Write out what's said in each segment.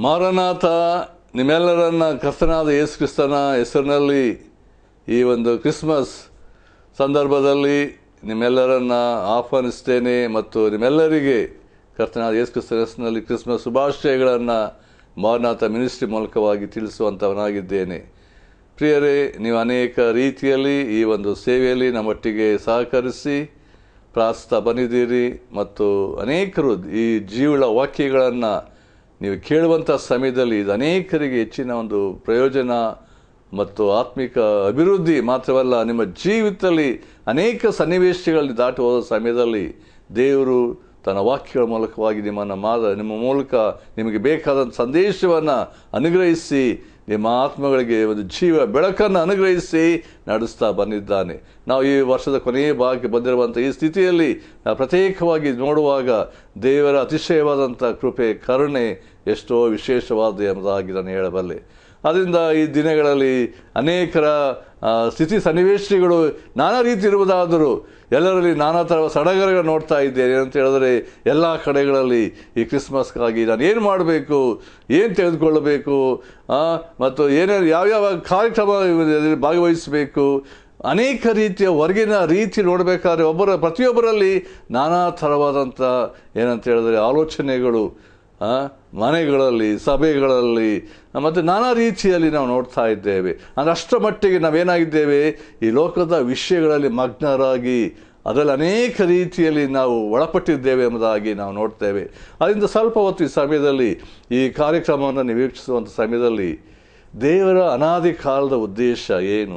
Maranatha ನಿಮ್ಮೆಲ್ಲರನ್ನ ಕರ್ತನಾದ ಯೇಸು ಕ್ರಿಸ್ತನ ಹೆಸರಿನಲ್ಲಿ ಈ ಒಂದು ಕ್ರಿಸ್ಮಸ್ ಸಂದರ್ಭದಲ್ಲಿ ನಿಮ್ಮೆಲ್ಲರನ್ನ ಆಹ್ವಾನಿಸ್ತೇನೆ ಮತ್ತು ನಿಮ್ಮೆಲ್ಲರಿಗೆ ಕರ್ತನಾದ ಯೇಸು ಕ್ರಿಸ್ತನ ಹೆಸರಿನಲ್ಲಿ ಕ್ರಿಸ್ಮಸ್ ಶುಭಾಶಯಗಳನ್ನು ಮಾರನಾಥ ಮಿನಿಸ್ಟ್ರಿ ಮೂಲಕವಾಗಿ ತಿಳಿಸುವಂಥವನಾಗಿದ್ದೇನೆ ಪ್ರಿಯರೇ ನೀವು ಅನೇಕ ರೀತಿಯಲ್ಲಿ ಈ ಒಂದು ಸೇವೆಯಲ್ಲಿ ನಮ್ಮೊಟ್ಟಿಗೆ ಸಹಕರಿಸಿ ಪ್ರಾಸ್ತಾ ಬಂದಿದ್ದೀರಿ ಮತ್ತು ಅನೇಕರು ಈ ಜೀವಳ ವಾಕ್ಯಗಳನ್ನು ನೀವು ಕೇಳುವಂಥ ಸಮಯದಲ್ಲಿ ಇದು ಅನೇಕರಿಗೆ ಹೆಚ್ಚಿನ ಒಂದು ಪ್ರಯೋಜನ ಮತ್ತು ಆತ್ಮಿಕ ಅಭಿವೃದ್ಧಿ ಮಾತ್ರವಲ್ಲ ನಿಮ್ಮ ಜೀವಿತದಲ್ಲಿ ಅನೇಕ ಸನ್ನಿವೇಶಗಳಲ್ಲಿ ದಾಟಿ ಹೋದ ಸಮಯದಲ್ಲಿ ದೇವರು ತನ್ನ ವಾಕ್ಯಗಳ ಮೂಲಕವಾಗಿ ನಿಮ್ಮನ್ನು ಮಾದ ನಿಮ್ಮ ಮೂಲಕ ನಿಮಗೆ ಬೇಕಾದಂಥ ಸಂದೇಶವನ್ನು ಅನುಗ್ರಹಿಸಿ ನಿಮ್ಮ ಆತ್ಮಗಳಿಗೆ ಒಂದು ಜೀವ ಬೆಳಕನ್ನು ಅನುಗ್ರಹಿಸಿ ನಡೆಸ್ತಾ ಬಂದಿದ್ದಾನೆ ನಾವು ಈ ವರ್ಷದ ಕೊನೆಯ ಭಾಗಕ್ಕೆ ಬಂದಿರುವಂಥ ಈ ಸ್ಥಿತಿಯಲ್ಲಿ ನಾವು ಪ್ರತ್ಯೇಕವಾಗಿ ನೋಡುವಾಗ ದೇವರ ಅತಿಶಯವಾದಂಥ ಕೃಪೆ ಕರುಣೆ ಎಷ್ಟೋ ವಿಶೇಷವಾದ ಎಂಬುದಾಗಿ ನಾನು ಹೇಳಬಲ್ಲೆ ಅದರಿಂದ ಈ ದಿನಗಳಲ್ಲಿ ಅನೇಕರ ಆ, ಸ್ಥಿತಿ ಸನ್ನಿವೇಶಗಳು ನಾನಾ ರೀತಿ ಇರುವುದಾದರೂ ಎಲ್ಲರಲ್ಲಿ ನಾನಾ ಥರ ಸಡಗರಗಳು ನೋಡ್ತಾ ಇದ್ದೇನೆ ಅಂತ ಹೇಳಿದ್ರೆ ಎಲ್ಲ ಕಡೆಗಳಲ್ಲಿ ಈ ಕ್ರಿಸ್ಮಸ್ಗಾಗಿ ನಾನು ಏನು ಮಾಡಬೇಕು ಏನು ತೆಗೆದುಕೊಳ್ಳಬೇಕು ಆ, ಮತ್ತು ಏನೇನು ಯಾವ್ಯಾವ ಕಾರ್ಯಕ್ರಮ ಇದ್ರಲ್ಲಿ ಭಾಗವಹಿಸಬೇಕು ಅನೇಕ ರೀತಿಯ ಹೊರಗಿನ ರೀತಿ ನೋಡಬೇಕಾದ್ರೆ ಒಬ್ಬರ ಪ್ರತಿಯೊಬ್ಬರಲ್ಲಿ ನಾನಾ ಥರವಾದಂಥ ಏನಂತ ಹೇಳಿದ್ರೆ ಆಲೋಚನೆಗಳು ಆ, ಮನೆಗಳಲ್ಲಿ ಸಭೆಗಳಲ್ಲಿ ಮತ್ತು ನಾನಾ ರೀತಿಯಲ್ಲಿ ನಾವು ನೋಡ್ತಾ ಇದ್ದೇವೆ ಅಂದರೆ ಅಷ್ಟರ ಮಟ್ಟಿಗೆ ನಾವೇನಾಗಿದ್ದೇವೆ ಈ ಲೋಕದ ವಿಷಯಗಳಲ್ಲಿ ಮಗ್ನರಾಗಿ ಅದರಲ್ಲಿ ಅನೇಕ ರೀತಿಯಲ್ಲಿ ನಾವು ಒಳಪಟ್ಟಿದ್ದೇವೆ ಎಂಬುದಾಗಿ ನಾವು ನೋಡ್ತೇವೆ ಅದರಿಂದ ಸ್ವಲ್ಪ ಹೊತ್ತು ಈ ಸಮಯದಲ್ಲಿ ಈ ಕಾರ್ಯಕ್ರಮವನ್ನು ನೀವು ವೀಕ್ಷಿಸುವಂಥ ಸಮಯದಲ್ಲಿ ದೇವರ ಅನಾದಿ ಕಾಲದ ಉದ್ದೇಶ ಏನು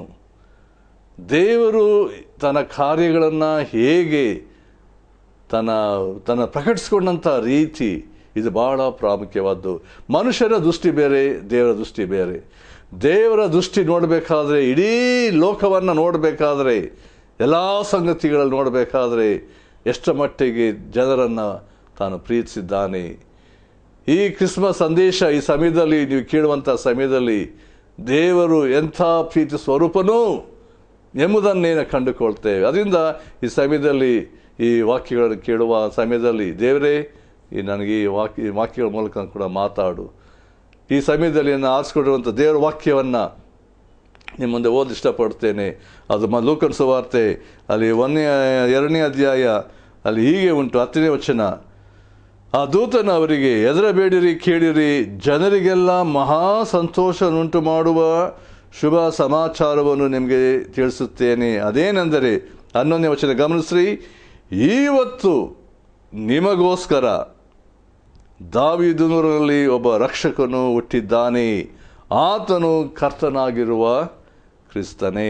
ದೇವರು ತನ್ನ ಕಾರ್ಯಗಳನ್ನು ಹೇಗೆ ತನ್ನ ತನ್ನ ಪ್ರಕಟಿಸ್ಕೊಂಡಂಥ ರೀತಿ ಇದು ಬಹಳ ಪ್ರಾಮುಖ್ಯವಾದ್ದು ಮನುಷ್ಯರ ದೃಷ್ಟಿ ಬೇರೆ ದೇವರ ದೃಷ್ಟಿ ಬೇರೆ ದೇವರ ದೃಷ್ಟಿ ನೋಡಬೇಕಾದ್ರೆ ಇಡೀ ಲೋಕವನ್ನು ನೋಡಬೇಕಾದ್ರೆ ಎಲ್ಲ ಸಂಗತಿಗಳಲ್ಲಿ ನೋಡಬೇಕಾದ್ರೆ ಎಷ್ಟರ ಮಟ್ಟಿಗೆ ಜನರನ್ನು ತಾನು ಪ್ರೀತಿಸಿದ್ದಾನೆ ಈ ಕ್ರಿಸ್ಮಸ್ ಸಂದೇಶ ಈ ಸಮಯದಲ್ಲಿ ನೀವು ಕೇಳುವಂಥ ಸಮಯದಲ್ಲಿ ದೇವರು ಎಂಥ ಪ್ರೀತಿ ಸ್ವರೂಪನೂ ಎಂಬುದನ್ನೇನು ಕಂಡುಕೊಳ್ತೇವೆ ಅದರಿಂದ ಈ ಸಮಯದಲ್ಲಿ ಈ ವಾಕ್ಯಗಳನ್ನು ಕೇಳುವ ಸಮಯದಲ್ಲಿ ದೇವರೇ ಈ ನನಗೆ ಈ ವಾಕ್ಯ ಈ ವಾಕ್ಯಗಳ ಮೂಲಕ ಕೂಡ ಮಾತಾಡು ಈ ಸಮಯದಲ್ಲಿ ನಾನು ಆರಿಸ್ಕೊಂಡಿರುವಂಥ ದೇವರ ವಾಕ್ಯವನ್ನು ನಿಮ್ಮ ಮುಂದೆ ಓದಿ ಇಷ್ಟಪಡ್ತೇನೆ ಅದು ಮ ಲೂಕನ್ ಸುವಾರ್ತೆ ಅಲ್ಲಿ ಒಂದನೇ ಎರಡನೇ ಅಧ್ಯಾಯ ಅಲ್ಲಿ ಹೀಗೆ ಉಂಟು ಹತ್ತನೇ ವಚನ ಆ ದೂತನ ಅವರಿಗೆ ಹೆದರಬೇಡಿರಿ ಕೇಳಿರಿ ಜನರಿಗೆಲ್ಲ ಮಹಾ ಸಂತೋಷವನ್ನುಂಟು ಮಾಡುವ ಶುಭ ಸಮಾಚಾರವನ್ನು ನಿಮಗೆ ತಿಳಿಸುತ್ತೇನೆ ಅದೇನೆಂದರೆ ಹನ್ನೊಂದನೇ ವಚನ ಗಮನಿಸ್ರಿ ಇವತ್ತು ನಿಮಗೋಸ್ಕರ ದಾವಿದನೂರಲ್ಲಿ ಒಬ್ಬ ರಕ್ಷಕನು ಹುಟ್ಟಿದ್ದಾನೆ ಆತನು ಕರ್ತನಾಗಿರುವ ಕ್ರಿಸ್ತನೇ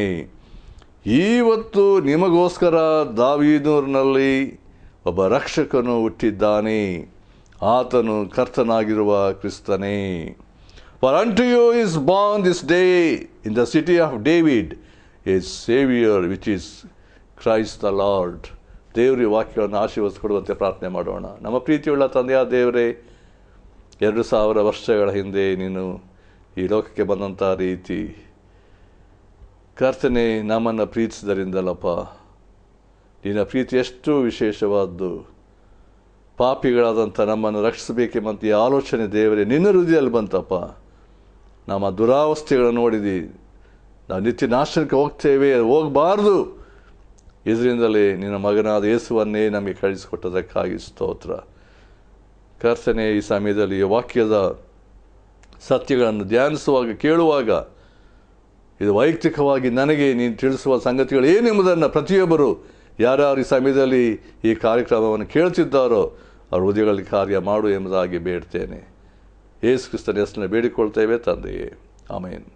ಇವತ್ತು ನಿಮಗೋಸ್ಕರ ದಾವೀದೂರಿನಲ್ಲಿ ಒಬ್ಬ ರಕ್ಷಕನು ಹುಟ್ಟಿದ್ದಾನೆ ಆತನು ಕರ್ತನಾಗಿರುವ ಕ್ರಿಸ್ತನೇ for unto you is born this day in the city of David is saviour which is Christ the Lord ದೇವರ ವಾಕ್ಯವನ್ನು ಆಶೀರ್ವದಿಸಿಕೊಡುವಂತೆ ಪ್ರಾರ್ಥನೆ ಮಾಡೋಣ ನಮ್ಮ ಪ್ರೀತಿಯುಳ್ಳ ತಂದೆಯ ದೇವರೇ ಎರಡು ಸಾವಿರ ವರ್ಷಗಳ ಹಿಂದೆ ನೀನು ಈ ಲೋಕಕ್ಕೆ ಬಂದಂಥ ರೀತಿ ಕರ್ತನೆ ನಮ್ಮನ್ನು ಪ್ರೀತಿಸಿದರಿಂದಲಪ್ಪ ನಿನ್ನ ಪ್ರೀತಿ ಎಷ್ಟು ವಿಶೇಷವಾದ್ದು ಪಾಪಿಗಳಾದಂಥ ನಮ್ಮನ್ನು ರಕ್ಷಿಸಬೇಕೆಂಬಂತ ಈ ಆಲೋಚನೆ ದೇವರೇ ನಿನ್ನ ಹೃದಯದಲ್ಲಿ ಬಂತಪ್ಪ ನಮ್ಮ ದುರಾವಸ್ಥೆಗಳನ್ನು ನೋಡಿದಿ ನಾವು ನಿತ್ಯ ನಾಶನಕ್ಕೆ ಹೋಗ್ತೇವೆ ಹೋಗಬಾರ್ದು ಇದರಿಂದಲೇ ನಿನ್ನ ಮಗನಾದ ಯೇಸುವನ್ನೇ ನಮಗೆ ಕಳಿಸಿಕೊಟ್ಟದಕ್ಕಾಗಿ ಸ್ತೋತ್ರ ಕರ್ತನೆ ಈ ಸಮಯದಲ್ಲಿ ಈ ವಾಕ್ಯದ ಸತ್ಯಗಳನ್ನು ಧ್ಯಾನಿಸುವಾಗ ಕೇಳುವಾಗ ಇದು ವೈಯಕ್ತಿಕವಾಗಿ ನನಗೆ ನೀನು ತಿಳಿಸುವ ಸಂಗತಿಗಳು ಏನೆಂಬುದನ್ನು ಪ್ರತಿಯೊಬ್ಬರು ಯಾರ್ಯಾರು ಈ ಸಮಯದಲ್ಲಿ ಈ ಕಾರ್ಯಕ್ರಮವನ್ನು ಕೇಳ್ತಿದ್ದಾರೋ ಅವ್ರ ಹೃದಯಗಳಲ್ಲಿ ಕಾರ್ಯ ಮಾಡು ಎಂಬುದಾಗಿ ಬೇಡ್ತೇನೆ ಯೇಸು ಕ್ರಿಸ್ತನ ಹೆಸರನ್ನು ಬೇಡಿಕೊಳ್ತೇವೆ ತಂದೆಯೇ ಆಮೇನ್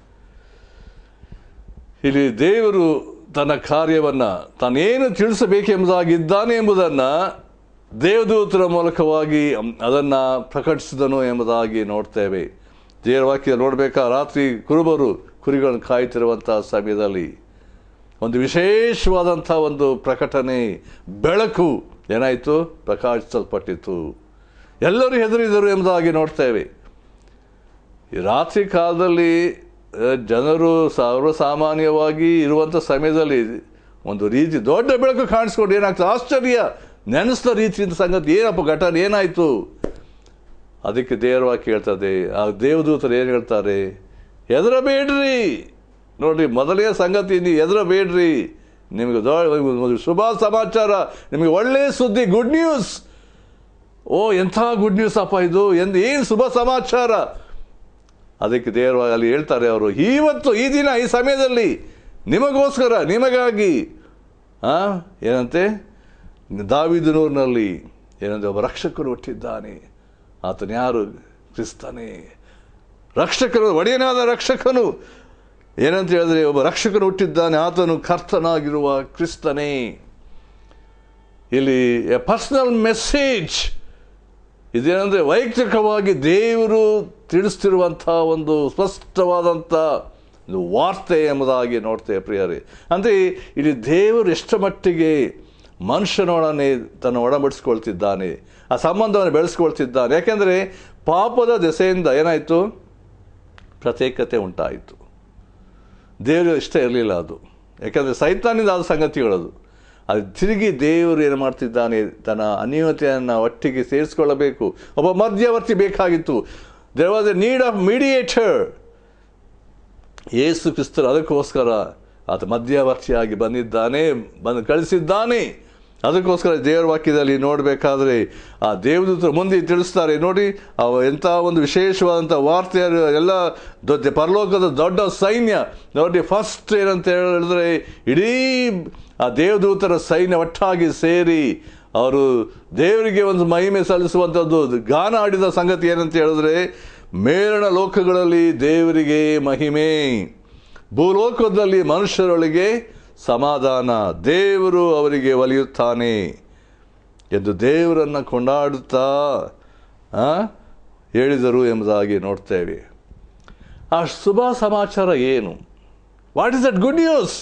ಇಲ್ಲಿ ದೇವರು ತನ್ನ ಕಾರ್ಯವನ್ನು ತಾನೇನು ತಿಳಿಸಬೇಕೆಂಬುದಾಗಿದ್ದಾನೆ ಎಂಬುದನ್ನು ದೇವದೂತರ ಮೂಲಕವಾಗಿ ಅದನ್ನು ಪ್ರಕಟಿಸಿದನು ಎಂಬುದಾಗಿ ನೋಡ್ತೇವೆ ದೇವರ ವಾಕ್ಯ ನೋಡಬೇಕಾ ರಾತ್ರಿ ಕುರುಬರು ಕುರಿಗಳನ್ನು ಕಾಯ್ತಿರುವಂಥ ಸಮಯದಲ್ಲಿ ಒಂದು ವಿಶೇಷವಾದಂಥ ಒಂದು ಪ್ರಕಟಣೆ ಬೆಳಕು ಏನಾಯಿತು ಪ್ರಕಾಶಿಸಲ್ಪಟ್ಟಿತು ಎಲ್ಲರೂ ಹೆದರಿದರು ಎಂಬುದಾಗಿ ನೋಡ್ತೇವೆ ಈ ರಾತ್ರಿ ಕಾಲದಲ್ಲಿ ಆ, ಜನರು ಸರ್ವಸಾಮಾನ್ಯವಾಗಿ ಇರುವಂಥ ಸಮಯದಲ್ಲಿ ಒಂದು ರೀತಿ ದೊಡ್ಡ ಬೆಳಕು ಕಾಣಿಸ್ಕೊಂಡು ಏನಾಗ್ತದೆ ಆಶ್ಚರ್ಯ ನೆನೆಸಿದ ರೀತಿಯಿಂದ ಸಂಗತಿ ಏನಪ್ಪ ಘಟನೆ ಏನಾಯಿತು ಅದಕ್ಕೆ ದೇವರವಾಗಿ ಹೇಳ್ತದೆ ಆ ದೇವದೂತರು ಏನು ಹೇಳ್ತಾರೆ ಹೆದರಬೇಡ್ರಿ ನೋಡ್ರಿ ಮೊದಲನೇ ಸಂಗತಿ ನೀವು ಹೆದರಬೇಡ್ರಿ ನಿಮಗೆ ದೊ- ಶುಭ ಸಮಾಚಾರ ನಿಮಗೆ ಒಳ್ಳೆಯ ಸುದ್ದಿ ಗುಡ್ ನ್ಯೂಸ್ ಓ ಎಂಥ ಗುಡ್ ನ್ಯೂಸ್ ಅಪ್ಪ ಇದು ಎಂದು ಏನು ಶುಭ ಸಮಾಚಾರ ಅದಕ್ಕೆ ದೇವರವಾಗಿ ಅಲ್ಲಿ ಹೇಳ್ತಾರೆ ಅವರು ಇವತ್ತು ಈ ದಿನ ಈ ಸಮಯದಲ್ಲಿ ನಿಮಗೋಸ್ಕರ ನಿಮಗಾಗಿ ಆ ಏನಂತೆ ದಾವಿದನೂರಿನಲ್ಲಿ ಏನಂದ್ರೆ ಒಬ್ಬ ರಕ್ಷಕರು ಹುಟ್ಟಿದ್ದಾನೆ ಆತನ ಯಾರು ಕ್ರಿಸ್ತನೇ ರಕ್ಷಕನು ಒಡೆಯನಾದ ರಕ್ಷಕನು ಏನಂತ ಹೇಳಿದ್ರೆ ಒಬ್ಬ ರಕ್ಷಕನು ಹುಟ್ಟಿದ್ದಾನೆ ಆತನು ಕರ್ತನಾಗಿರುವ ಕ್ರಿಸ್ತನೇ ಇಲ್ಲಿ ಎ ಪರ್ಸನಲ್ ಮೆಸೇಜ್ ಇದೇನೆಂದರೆ ವೈಯಕ್ತಿಕವಾಗಿ ದೇವರು ತಿಳಿಸ್ತಿರುವಂಥ ಒಂದು ಸ್ಪಷ್ಟವಾದಂಥ ಒಂದು ವಾರ್ತೆ ಎಂಬುದಾಗಿ ನೋಡ್ತೇವೆ ಪ್ರಿಯರೇ ಅಂದರೆ ಇಲ್ಲಿ ದೇವರು ಎಷ್ಟು ಮಟ್ಟಿಗೆ ಮನುಷ್ಯನೊಡನೆ ತನ್ನ ಒಡಂಬಡಿಸ್ಕೊಳ್ತಿದ್ದಾನೆ ಆ ಸಂಬಂಧವನ್ನು ಬೆಳೆಸ್ಕೊಳ್ತಿದ್ದಾನೆ ಯಾಕೆಂದರೆ ಪಾಪದ ದೆಸೆಯಿಂದ ಏನಾಯಿತು ಪ್ರತ್ಯೇಕತೆ ಉಂಟಾಯಿತು ದೇವರು ಇಷ್ಟ ಇರಲಿಲ್ಲ ಅದು ಯಾಕಂದರೆ ಸೈತಾನಿಂದ ಆದ ಸಂಗತಿಗಳದು ಅದು ತಿರುಗಿ ದೇವರು ಏನು ಮಾಡ್ತಿದ್ದಾನೆ ತನ್ನ ಅನ್ಯೋನ್ಯತೆಯನ್ನು ಒಟ್ಟಿಗೆ ಸೇರಿಸ್ಕೊಳ್ಳಬೇಕು ಒಬ್ಬ ಮಧ್ಯವರ್ತಿ ಬೇಕಾಗಿತ್ತು there was a need of mediator Yesu ಕ್ರಿಸ್ತರು ಅದಕ್ಕೋಸ್ಕರ ಆತ ಮಧ್ಯವರ್ತಿಯಾಗಿ ಬಂದಿದ್ದಾನೆ ಬಂದು ಕಳಿಸಿದ್ದಾನೆ ಅದಕ್ಕೋಸ್ಕರ ದೇವರ ವಾಕ್ಯದಲ್ಲಿ ನೋಡಬೇಕಾದ್ರೆ ಆ ದೇವದೂತರು ಮುಂದೆ ತಿಳಿಸ್ತಾರೆ ನೋಡಿ ಅವ ಎಂಥ ಒಂದು ವಿಶೇಷವಾದಂಥ ವಾರ್ತೆ ಎಲ್ಲ ದೊಡ್ಡ ಪರಲೋಕದ ದೊಡ್ಡ ಸೈನ್ಯ ನೋಡಿ ಫಸ್ಟ್ ಏನಂತ ಹೇಳಿದ್ರೆ ಇಡೀ ಆ ದೇವದೂತರ ಸೈನ್ಯ ಒಟ್ಟಾಗಿ ಸೇರಿ ಅವರು ದೇವರಿಗೆ ಒಂದು ಮಹಿಮೆ ಸಲ್ಲಿಸುವಂಥದ್ದು ಗಾನ ಆಡಿದ ಸಂಗತಿ ಏನಂತ ಹೇಳಿದ್ರೆ ಮೇಲಣ ಲೋಕಗಳಲ್ಲಿ ದೇವರಿಗೆ ಮಹಿಮೆ ಭೂಲೋಕದಲ್ಲಿ ಮನುಷ್ಯರೊಳಗೆ ಸಮಾಧಾನ ದೇವರು ಅವರಿಗೆ ಒಲಿಯುತ್ತಾನೆ ಎಂದು ದೇವರನ್ನು ಕೊಂಡಾಡುತ್ತಾ ಆ, ಹೇಳಿದರು ಎಂಬುದಾಗಿ ನೋಡ್ತೇವೆ ಆ ಶುಭ ಸಮಾಚಾರ ಏನು what is that good news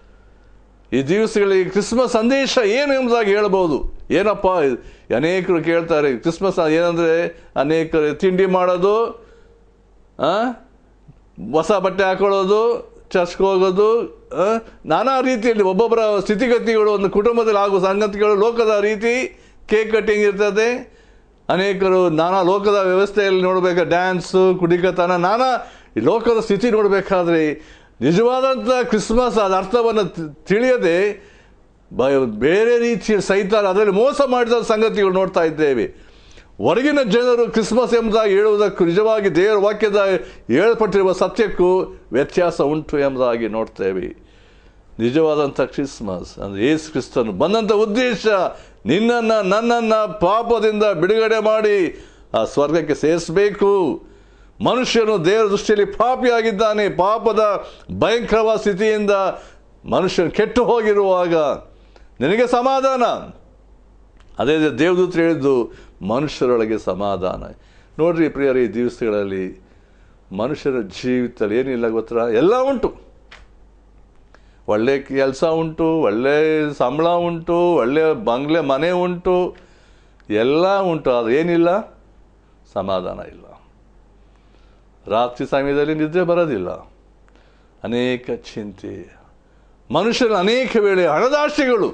ಈ ದಿವಸಗಳಿಗೆ ಕ್ರಿಸ್ಮಸ್ ಸಂದೇಶ ಏನು ಎಂಬುದಾಗಿ ಹೇಳ್ಬೋದು ಏನಪ್ಪ ಇದು? ಅನೇಕರು ಕೇಳ್ತಾರೆ ಕ್ರಿಸ್ಮಸ್ ಏನಂದರೆ ಅನೇಕರು ತಿಂಡಿ ಮಾಡೋದು ಆ? ಹೊಸ ಬಟ್ಟೆ ಹಾಕೊಳ್ಳೋದು ಚರ್ಚ್ಗೆ ಹೋಗೋದು ಆ? ನಾನಾ ರೀತಿಯಲ್ಲಿ ಒಬ್ಬೊಬ್ಬರ ಸ್ಥಿತಿಗತಿಗಳು ಒಂದು ಕುಟುಂಬದಲ್ಲಿ ಆಗುವ ಸಂಗತಿಗಳು ಲೋಕದ ರೀತಿ ಕೇಕ್ ಕಟ್ಟಿಂಗ್ ಇರ್ತದೆ ಅನೇಕರು ನಾನಾ ಲೋಕದ ವ್ಯವಸ್ಥೆಯಲ್ಲಿ ನೋಡಬೇಕು ಡ್ಯಾನ್ಸು ಕುಡಿಕತನ ನಾನಾ ಈ ಲೋಕದ ಸ್ಥಿತಿ ನೋಡಬೇಕಾದ್ರೆ ನಿಜವಾದಂಥ ಕ್ರಿಸ್ಮಸ್ ಅದ ಅರ್ಥವನ್ನು ತಿ- ತಿಳಿಯದೆ ಬ ಬೇರೆ ರೀತಿಯ ಸೈತಾನ ಅದರಲ್ಲಿ ಮೋಸ ಮಾಡಿದ ಸಂಗತಿಗಳು ನೋಡ್ತಾ ಇದ್ದೇವೆ ಹೊರಗಿನ ಜನರು ಕ್ರಿಸ್ಮಸ್ ಎಂಬುದಾಗಿ ಹೇಳುವುದಕ್ಕೂ ನಿಜವಾಗಿ ದೇವರ ವಾಕ್ಯದ ಹೇಳಲ್ಪಟ್ಟಿರುವ ಸತ್ಯಕ್ಕೂ ವ್ಯತ್ಯಾಸ ಉಂಟು ಎಂಬುದಾಗಿ ನೋಡ್ತೇವೆ ನಿಜವಾದಂಥ ಕ್ರಿಸ್ಮಸ್ ಅಂದರೆ ಯೇಸು ಕ್ರಿಸ್ತನು ಬಂದಂಥ ಉದ್ದೇಶ ನಿನ್ನನ್ನು ನನ್ನನ್ನು ಪಾಪದಿಂದ ಬಿಡುಗಡೆ ಮಾಡಿ ಆ ಸ್ವರ್ಗಕ್ಕೆ ಸೇರಿಸಬೇಕು ಮನುಷ್ಯನು ದೇವರ ದೃಷ್ಟಿಯಲ್ಲಿ ಪಾಪಿಯಾಗಿದ್ದಾನೆ ಪಾಪದ ಭಯಂಕರವಾದ ಸ್ಥಿತಿಯಿಂದ ಮನುಷ್ಯನು ಕೆಟ್ಟು ಹೋಗಿರುವಾಗ ನಿನಗೆ ಸಮಾಧಾನ ಅದೇ ದೇವದೂತರು ಹೇಳಿದ್ದು ಮನುಷ್ಯರೊಳಗೆ ಸಮಾಧಾನ ನೋಡ್ರಿ ಪ್ರಿಯರ ಈ ದಿವಸಗಳಲ್ಲಿ ಮನುಷ್ಯರ ಜೀವಿತದಲ್ಲಿ ಏನಿಲ್ಲ ಗೊತ್ತಾ ಎಲ್ಲ ಉಂಟು ಒಳ್ಳೆ ಕೆಲಸ ಉಂಟು ಒಳ್ಳೆ ಸಂಬಳ ಉಂಟು ಒಳ್ಳೆ ಬಂಗ್ಲೆ ಮನೆ ಉಂಟು ಎಲ್ಲ ಉಂಟು ಅದು ಏನಿಲ್ಲ ಸಮಾಧಾನ ಇಲ್ಲ ರಾತ್ರಿ ಸಮಯದಲ್ಲಿ ನಿದ್ರೆ ಬರೋದಿಲ್ಲ ಅನೇಕ ಚಿಂತೆ ಮನುಷ್ಯನ ಅನೇಕ ವೇಳೆ ಹಣದಾಶೆಗಳು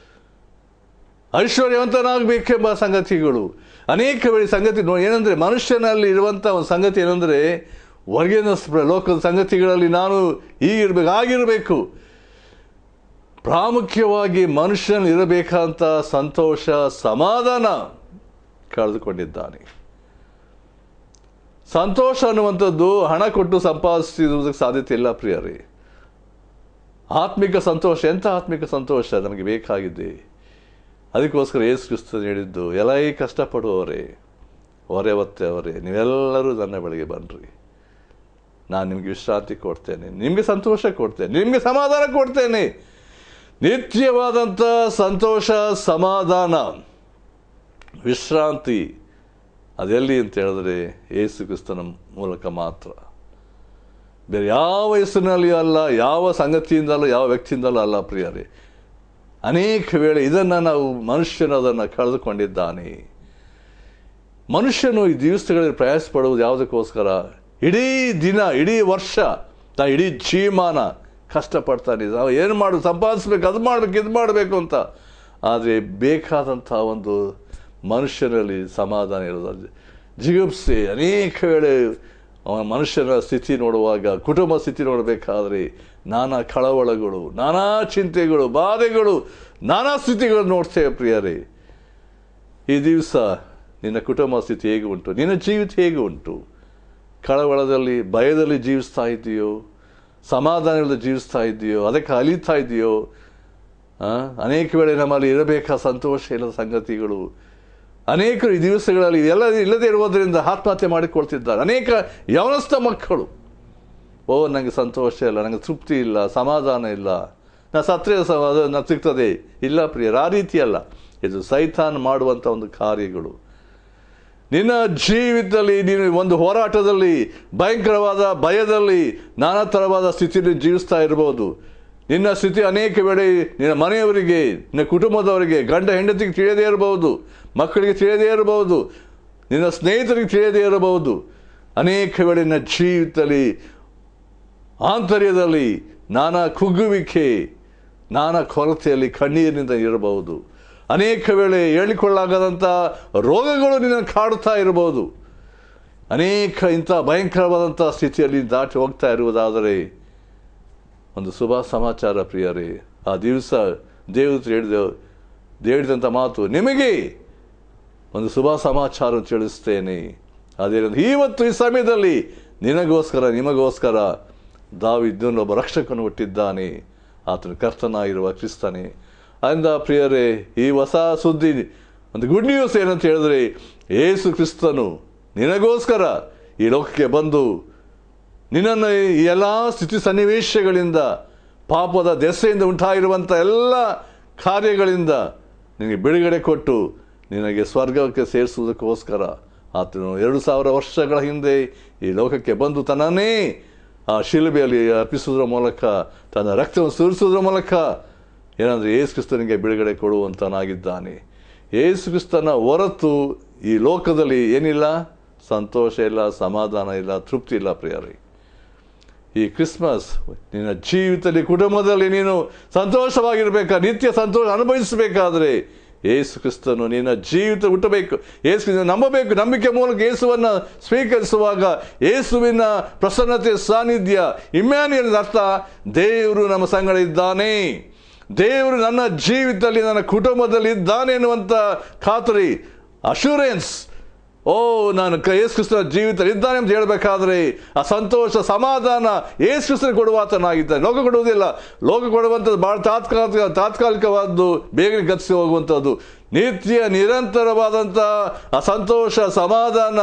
ಐಶ್ವರ್ಯವಂತನಾಗಬೇಕೆಂಬ ಸಂಗತಿಗಳು ಅನೇಕ ವೇಳೆ ಸಂಗತಿ ನೋ ಏನಂದರೆ ಮನುಷ್ಯನಲ್ಲಿ ಇರುವಂಥ ಒಂದು ಸಂಗತಿ ಏನಂದರೆ ಹೊರಗಿನ ಸ್- ಲೋಕದ ಸಂಗತಿಗಳಲ್ಲಿ ನಾನು ಹೀಗಿರ್ಬೇಕು ಆಗಿರಬೇಕು ಪ್ರಾಮುಖ್ಯವಾಗಿ ಮನುಷ್ಯನಲ್ಲಿ ಇರಬೇಕಾದಂಥ ಸಂತೋಷ ಸಮಾಧಾನ ಕಳೆದುಕೊಂಡಿದ್ದಾನೆ ಸಂತೋಷ ಅನ್ನುವಂಥದ್ದು ಹಣ ಕೊಟ್ಟು ಸಂಪಾದಿಸಿರುವುದಕ್ಕೆ ಸಾಧ್ಯತೆ ಇಲ್ಲ ಪ್ರಿಯರೇ ಆತ್ಮಿಕ ಸಂತೋಷ ಎಂಥ ಆತ್ಮಿಕ ಸಂತೋಷ ನಮಗೆ ಬೇಕಾಗಿದೆ ಅದಕ್ಕೋಸ್ಕರ ಯೇಸು ಕ್ರಿಸ್ತನು ಹೇಳಿದ್ದು ಎಲೈ ಕಷ್ಟಪಡುವವರೇ ಹೊರೆ ಹೊತ್ತವರೇ ನೀವೆಲ್ಲರೂ ನನ್ನ ಬಳಿಗೆ ಬನ್ನಿರಿ ನಾನು ನಿಮಗೆ ವಿಶ್ರಾಂತಿ ಕೊಡ್ತೇನೆ ನಿಮಗೆ ಸಂತೋಷ ಕೊಡ್ತೇನೆ ನಿಮಗೆ ಸಮಾಧಾನ ಕೊಡ್ತೇನೆ ನಿತ್ಯವಾದಂಥ ಸಂತೋಷ ಸಮಾಧಾನ ವಿಶ್ರಾಂತಿ ಅದೆಲ್ಲಿ ಅಂತ ಹೇಳಿದ್ರೆ ಯೇಸು ಕ್ರಿಸ್ತನ ಮೂಲಕ ಮಾತ್ರ ಬೇರೆ ಯಾವ ಹೆಸರಿನಲ್ಲಿಯೂ ಅಲ್ಲ ಯಾವ ಸಂಗತಿಯಿಂದಲೂ ಯಾವ ವ್ಯಕ್ತಿಯಿಂದಲೂ ಅಲ್ಲ ಪ್ರಿಯರೇ ಅನೇಕ ವೇಳೆ ಇದನ್ನು ನಾವು ಮನುಷ್ಯನು ಅದನ್ನು ಕಳೆದುಕೊಂಡಿದ್ದಾನೆ ಮನುಷ್ಯನು ಈ ದಿವಸಗಳಲ್ಲಿ ಪ್ರಯಾಸ ಪಡುವುದು ಯಾವುದಕ್ಕೋಸ್ಕರ ಇಡೀ ದಿನ ಇಡೀ ವರ್ಷ ತಾ ಇಡೀ ಜೀವಮಾನ ಕಷ್ಟಪಡ್ತಾನೆ ನಾವು ಏನು ಮಾಡು ಸಂಪಾದಿಸ್ಬೇಕು ಅದು ಮಾಡಬೇಕು ಇದು ಮಾಡಬೇಕು ಅಂತ ಆದರೆ ಬೇಕಾದಂಥ ಒಂದು ಮನುಷ್ಯನಲ್ಲಿ ಸಮಾಧಾನ ಇರೋದು ಜಿಗುಪ್ಸೆ ಅನೇಕ ವೇಳೆ ಅವನ ಮನುಷ್ಯನ ಸ್ಥಿತಿ ನೋಡುವಾಗ ಕುಟುಂಬ ಸ್ಥಿತಿ ನೋಡಬೇಕಾದ್ರೆ ನಾನಾ ಕಳವಳಗಳು ನಾನಾ ಚಿಂತೆಗಳು ಬಾಧೆಗಳು ನಾನಾ ಸ್ಥಿತಿಗಳು ನೋಡ್ತೇವೆ ಪ್ರಿಯರೇ ಈ ದಿವಸ ನಿನ್ನ ಕುಟುಂಬ ಸ್ಥಿತಿ ಹೇಗೆ ಉಂಟು ನಿನ್ನ ಜೀವಿತ ಹೇಗೆ ಉಂಟು ಕಳವಳದಲ್ಲಿ ಭಯದಲ್ಲಿ ಜೀವಿಸ್ತಾ ಇದೆಯೋ ಸಮಾಧಾನದಲ್ಲಿ ಜೀವಿಸ್ತಾ ಇದೆಯೋ ಅದಕ್ಕೆ ಅಲಿತಾ ಇದೆಯೋ ಆ, ಅನೇಕ ವೇಳೆ ನಮ್ಮಲ್ಲಿ ಇರಬೇಕಾದ ಸಂತೋಷ ಇಲ್ಲದ ಸಂಗತಿಗಳು ಅನೇಕರು ಈ ದಿವಸಗಳಲ್ಲಿ ಎಲ್ಲ ಇಲ್ಲದೇ ಇರುವುದರಿಂದ ಆತ್ಮಹತ್ಯೆ ಮಾಡಿಕೊಳ್ತಿದ್ದಾರೆ ಅನೇಕ ಯವನಸ್ಥ ಮಕ್ಕಳು ಓ ನನಗೆ ಸಂತೋಷ ಇಲ್ಲ ನನಗೆ ತೃಪ್ತಿ ಇಲ್ಲ ಸಮಾಧಾನ ಇಲ್ಲ ನಾ ಸತ್ರೆ ಸಮಾಧಾನ ಸಿಗ್ತದೆ ಇಲ್ಲ ಪ್ರಿಯರ ಆ ರೀತಿ ಅಲ್ಲ ಇದು ಸೈತಾನ್ ಮಾಡುವಂಥ ಒಂದು ಕಾರ್ಯಗಳು ನಿನ್ನ ಜೀವಿತದಲ್ಲಿ ನೀನು ಒಂದು ಹೋರಾಟದಲ್ಲಿ ಭಯಂಕರವಾದ ಭಯದಲ್ಲಿ ನಾನಾ ಥರವಾದ ಸ್ಥಿತಿಯಲ್ಲಿ ಜೀವಿಸ್ತಾ ಇರಬಹುದು ನಿನ್ನ ಸ್ಥಿತಿ ಅನೇಕ ವೇಳೆ ನಿನ್ನ ಮನೆಯವರಿಗೆ ನಿನ್ನ ಕುಟುಂಬದವರಿಗೆ ಗಂಡ ಹೆಂಡತಿಗೆ ತಿಳಿಯದೇ ಇರಬಹುದು ಮಕ್ಕಳಿಗೆ ತಿಳಿಯದೇ ಇರಬಹುದು ನಿನ್ನ ಸ್ನೇಹಿತರಿಗೆ ತಿಳಿಯದೇ ಇರಬಹುದು ಅನೇಕ ವೇಳೆ ನಿನ್ನ ಜೀವಿತದಲ್ಲಿ ಆಂತರ್ಯದಲ್ಲಿ ನಾನಾ ಕುಗ್ಗುವಿಕೆ ನಾನಾ ಕೊರತೆಯಲ್ಲಿ ಕಣ್ಣೀರಿನಿಂದ ಇರಬಹುದು ಅನೇಕ ವೇಳೆ ಹೇಳಿಕೊಳ್ಳಾಗದಂಥ ರೋಗಗಳು ನಿನ್ನನ್ನು ಕಾಡುತ್ತಾ ಇರಬಹುದು ಅನೇಕ ಇಂಥ ಭಯಂಕರವಾದಂಥ ಸ್ಥಿತಿಯಲ್ಲಿ ದಾಟಿ ಹೋಗ್ತಾ ಇರುವುದಾದರೆ ಒಂದು ಶುಭ ಸಮಾಚಾರ ಪ್ರಿಯರೇ ಆ ದಿವಸ ದೇವರು ಹೇಳಿದ ಹೇಳಿದಂಥ ಮಾತು ನಿಮಗೆ ಒಂದು ಶುಭ ಸಮಾಚಾರ ತಿಳಿಸ್ತೇನೆ ಅದೇನಂದ್ರೆ ಇವತ್ತು ಈ ಸಮಯದಲ್ಲಿ ನಿನಗೋಸ್ಕರ ನಿಮಗೋಸ್ಕರ ದಾವಿದ್ದನು ಒಬ್ಬ ರಕ್ಷಕನು ಹುಟ್ಟಿದ್ದಾನೆ ಆತನು ಕರ್ತನಾಗಿರುವ ಕ್ರಿಸ್ತನೇ ಅಂದ ಪ್ರಿಯರೇ ಈ ಹೊಸ ಸುದ್ದಿ ಒಂದು ಗುಡ್ ನ್ಯೂಸ್ ಏನಂತ ಹೇಳಿದ್ರೆ ಏಸು ಕ್ರಿಸ್ತನು ನಿನಗೋಸ್ಕರ ಈ ಲೋಕಕ್ಕೆ ಬಂದು ನಿನ್ನನ್ನು ಈ ಎಲ್ಲ ಸ್ಥಿತಿ ಸನ್ನಿವೇಶಗಳಿಂದ ಪಾಪದ ದೆಸೆಯಿಂದ ಉಂಟಾಗಿರುವಂಥ ಎಲ್ಲ ಕಾರ್ಯಗಳಿಂದ ನಿನಗೆ ಬಿಡುಗಡೆ ಕೊಟ್ಟು ನಿನಗೆ ಸ್ವರ್ಗಕ್ಕೆ ಸೇರಿಸುವುದಕ್ಕೋಸ್ಕರ ಆತನು ಎರಡು ಸಾವಿರ ವರ್ಷಗಳ ಹಿಂದೆ ಈ ಲೋಕಕ್ಕೆ ಬಂದು ತನ್ನನ್ನೇ ಆ ಶಿಲುಬೆಯಲ್ಲಿ ಅರ್ಪಿಸುವುದರ ಮೂಲಕ ತನ್ನ ರಕ್ತವನ್ನು ಸುರಿಸುವುದರ ಮೂಲಕ ಏನಂದರೆ ಯೇಸು ಕ್ರಿಸ್ತನಿಗೆ ಬಿಡುಗಡೆ ಕೊಡುವಂತನಾಗಿದ್ದಾನೆ ಯೇಸು ಕ್ರಿಸ್ತನ ಹೊರತು ಈ ಲೋಕದಲ್ಲಿ ಏನಿಲ್ಲ ಸಂತೋಷ ಇಲ್ಲ ಸಮಾಧಾನ ಇಲ್ಲ ತೃಪ್ತಿ ಇಲ್ಲ ಪ್ರಿಯರೇ ಈ ಕ್ರಿಸ್ಮಸ್ ನಿನ್ನ ಜೀವಿತದಲ್ಲಿ ಕುಟುಂಬದಲ್ಲಿ ನೀನು ಸಂತೋಷವಾಗಿರಬೇಕಾ ನಿತ್ಯ ಸಂತೋಷ ಅನುಭವಿಸಬೇಕಾದ್ರೆ ಏಸು ಕ್ರಿಸ್ತನು ನಿನ್ನ ಜೀವಿತ ಹುಟ್ಟಬೇಕು ಏಸು ಕ್ರಿಸ್ತನ ನಂಬಬೇಕು ನಂಬಿಕೆ ಮೂಲಕ ಯೇಸುವನ್ನು ಸ್ವೀಕರಿಸುವಾಗ ಯೇಸುವಿನ ಪ್ರಸನ್ನತೆ ಸಾನ್ನಿಧ್ಯ ಇಮ್ಯಾನಿಯಲ್ ಅರ್ಥ ದೇವರು ನಮ್ಮ ಸಂಗಡ ಇದ್ದಾನೆ ದೇವರು ನನ್ನ ಜೀವಿತದಲ್ಲಿ ನನ್ನ ಕುಟುಂಬದಲ್ಲಿ ಇದ್ದಾನೆ ಎನ್ನುವಂಥ ಖಾತರಿ ಅಶೂರೆನ್ಸ್ ಓ ನಾನು ಕ ಯೇಸು ಕ್ರಿಸ್ತನ ಜೀವಿತ ಇದ್ದಾನೆ ಅಂತ ಹೇಳಬೇಕಾದ್ರೆ ಆ ಸಂತೋಷ ಸಮಾಧಾನ ಯೇಸು ಕ್ರಿಸ್ತನ ಕೊಡುವಾತನಾಗಿದ್ದಾನೆ ಲೋಕ ಕೊಡುವುದಿಲ್ಲ ಲೋಕ ಕೊಡುವಂಥದ್ದು ಭಾಳ ತಾತ್ಕಾಲಿಕ ತಾತ್ಕಾಲಿಕವಾದ್ದು ಬೇಗನೆ ಗತಿಸಿ ಹೋಗುವಂಥದ್ದು ನಿತ್ಯ ನಿರಂತರವಾದಂಥ ಆ ಸಂತೋಷ ಸಮಾಧಾನ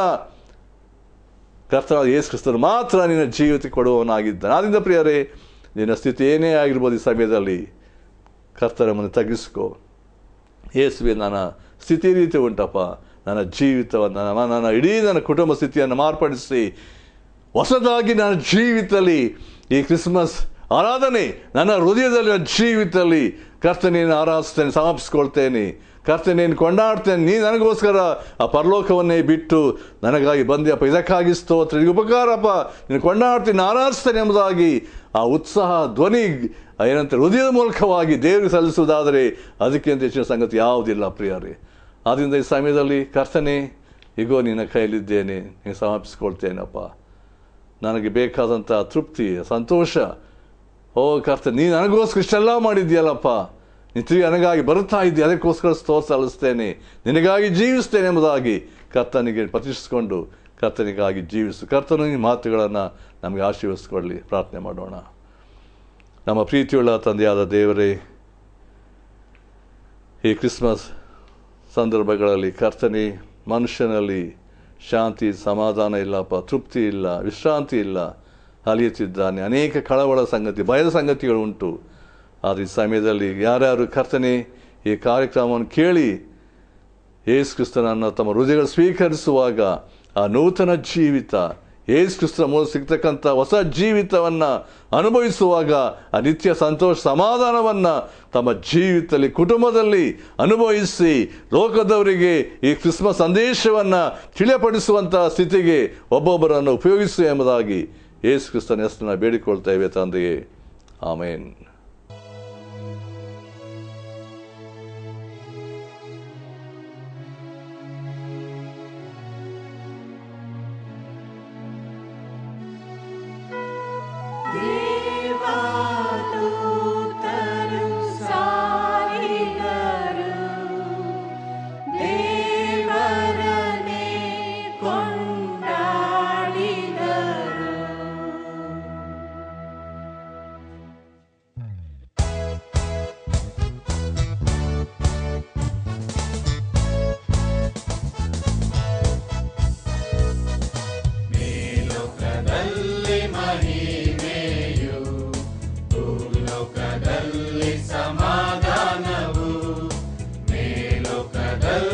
ಕರ್ತನಾದ ಯೇಸು ಕ್ರಿಸ್ತನು ಮಾತ್ರ ನಿನ್ನ ಜೀವಿತಕ್ಕೆ ಕೊಡುವವನಾಗಿದ್ದಾನೆ ಆದ್ದರಿಂದ ಪ್ರಿಯರೇ ನಿನ್ನ ಸ್ಥಿತಿ ಏನೇ ಆಗಿರ್ಬೋದು ಈ ಸಮಯದಲ್ಲಿ ಕರ್ತನ ಮುಂದೆ ತಗ್ಗಿಸ್ಕೋ ಯೇಸುವೆ ನನ್ನ ಸ್ಥಿತಿ ಈ ರೀತಿ ಉಂಟಪ್ಪ ನನ್ನ ಜೀವಿತವನ್ನು ನನ್ನ ನನ್ನ ಇಡೀ ನನ್ನ ಕುಟುಂಬ ಸ್ಥಿತಿಯನ್ನು ಮಾರ್ಪಡಿಸಿ ಹೊಸದಾಗಿ ನನ್ನ ಜೀವಿತದಲ್ಲಿ ಈ ಕ್ರಿಸ್ಮಸ್ ಆರಾಧನೆ ನನ್ನ ಹೃದಯದಲ್ಲಿ ನನ್ನ ಜೀವಿತದಲ್ಲಿ ಕರ್ತನೇನು ಆರಾಧಿಸ್ತೇನೆ ಸಮರ್ಪಿಸ್ಕೊಳ್ತೇನೆ ಕರ್ತನೇನು ಕೊಂಡಾಡ್ತೇನೆ ನೀ ನನಗೋಸ್ಕರ ಆ ಪರಲೋಕವನ್ನೇ ಬಿಟ್ಟು ನನಗಾಗಿ ಬಂದ್ಯಪ್ಪ ಇದಕ್ಕಾಗಿ ಸ್ತೋತ್ರ ಇದು ಉಪಕಾರಪ್ಪ ನೀನು ಕೊಂಡಾಡ್ತೀನಿ ಆರಾಧಿಸ್ತೇನೆ ಎಂಬುದಾಗಿ ಆ ಉತ್ಸಾಹ ಧ್ವನಿ ಏನಂತ ಹೃದಯದ ಮೂಲಕವಾಗಿ ದೇವರಿಗೆ ಸಲ್ಲಿಸುವುದಾದರೆ ಅದಕ್ಕಿಂತ ಹೆಚ್ಚಿನ ಸಂಗತಿ ಯಾವುದಿಲ್ಲ ಪ್ರಿಯರೇ ಆದ್ದರಿಂದ ಈ ಸಮಯದಲ್ಲಿ ಕರ್ತನೆ ಈಗೋ ನಿನ್ನ ಕೈಯಲ್ಲಿದ್ದೇನೆ ನೀನು ಸಮರ್ಪಿಸ್ಕೊಳ್ತೇನಪ್ಪ ನನಗೆ ಬೇಕಾದಂಥ ತೃಪ್ತಿ ಸಂತೋಷ ಓ ಕರ್ತ ನೀ ನನಗೋಸ್ಕರ ಇಷ್ಟೆಲ್ಲ ಮಾಡಿದ್ಯಲ್ಲಪ್ಪ ನೀನು ತಿರುಗಿ ನನಗಾಗಿ ಬರುತ್ತಾ ಇದ್ದೆ ಅದಕ್ಕೋಸ್ಕರ ಸ್ತೋತ್ರ ಸಲ್ಲಿಸ್ತೇನೆ ನಿನಗಾಗಿ ಜೀವಿಸ್ತೇನೆ ಎಂಬುದಾಗಿ ಕರ್ತನಿಗೆ ಪ್ರತಿಷ್ಠಿಸಿಕೊಂಡು ಕರ್ತನಿಗಾಗಿ ಜೀವಿಸು ಕರ್ತನು ಈ ಮಾತುಗಳನ್ನು ನಮಗೆ ಆಶೀರ್ವದಿಸಿಕೊಳ್ಳಿ ಪ್ರಾರ್ಥನೆ ಮಾಡೋಣ ನಮ್ಮ ಪ್ರೀತಿಯುಳ್ಳ ತಂದೆಯಾದ ದೇವರೇ ಈ ಕ್ರಿಸ್ಮಸ್ ಸಂದರ್ಭಗಳಲ್ಲಿ ಕರ್ತನೆ ಮನುಷ್ಯನಲ್ಲಿ ಶಾಂತಿ ಸಮಾಧಾನ ಇಲ್ಲಪ್ಪ ತೃಪ್ತಿ ಇಲ್ಲ ವಿಶ್ರಾಂತಿ ಇಲ್ಲ ಅಲಿಯುತ್ತಿದ್ದಾನೆ ಅನೇಕ ಕಳವಳ ಸಂಗತಿ ಭಯದ ಸಂಗತಿಗಳು ಉಂಟು ಆದರೆ ಈ ಸಮಯದಲ್ಲಿ ಯಾರ್ಯಾರು ಕರ್ತನೆ ಈ ಕಾರ್ಯಕ್ರಮವನ್ನು ಕೇಳಿ ಯೇಸು ಕ್ರಿಸ್ತನನ್ನು ತಮ್ಮ ಹೃದಯಗಳು ಸ್ವೀಕರಿಸುವಾಗ ಆ ನೂತನ ಜೀವಿತ ಯೇಸು ಕ್ರಿಸ್ತನ ಮೂಲ ಸಿಗ್ತಕ್ಕಂಥ ಹೊಸ ಜೀವಿತವನ್ನು ಅನುಭವಿಸುವಾಗ ಆ ನಿತ್ಯ ಸಂತೋಷ ಸಮಾಧಾನವನ್ನು ತಮ್ಮ ಜೀವಿತದಲ್ಲಿ ಕುಟುಂಬದಲ್ಲಿ ಅನುಭವಿಸಿ ಲೋಕದವರಿಗೆ ಈ ಕ್ರಿಸ್ಮಸ್ ಸಂದೇಶವನ್ನು ತಿಳಿಯಪಡಿಸುವಂಥ ಸ್ಥಿತಿಗೆ ಒಬ್ಬೊಬ್ಬರನ್ನು ಉಪಯೋಗಿಸು ಎಂಬುದಾಗಿ ಯೇಸು ಕ್ರಿಸ್ತನ ಹೆಸರನ್ನು ಬೇಡಿಕೊಳ್ತೇವೆ ತಂದೆಯೇ ಆಮೇನ್ ಲೋಕದಲ್ಲಿ